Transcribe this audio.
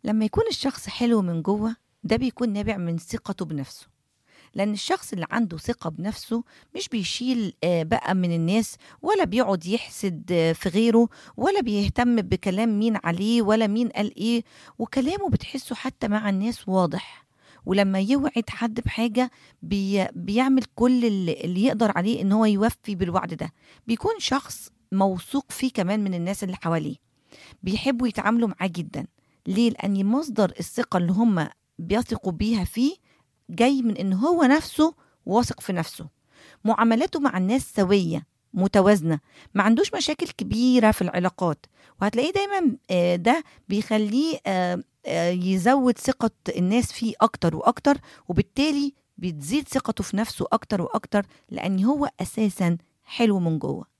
لما يكون الشخص حلو من جوه ده بيكون نابع من ثقته بنفسه لأن الشخص اللي عنده ثقة بنفسه مش بيشيل آه، بقى من الناس ولا بيقعد يحسد آه، في غيره ولا بيهتم بكلام مين عليه ولا مين قال ايه وكلامه بتحسه حتى مع الناس واضح ولما يوعد حد بحاجة بي بيعمل كل اللي اللي يقدر عليه ان هو يوفي بالوعد ده بيكون شخص موثوق فيه كمان من الناس اللي حواليه بيحبوا يتعاملوا معاه جدا ليه لأن مصدر الثقة اللي هم بيثقوا بيها فيه جاي من ان هو نفسه واثق في نفسه معاملاته مع الناس سويه متوازنه ما عندوش مشاكل كبيره في العلاقات وهتلاقيه دايما آه، ده بيخليه آه، آه، يزود ثقه الناس فيه اكتر واكتر وبالتالي بتزيد ثقته في نفسه اكتر واكتر لان هو اساسا حلو من جوه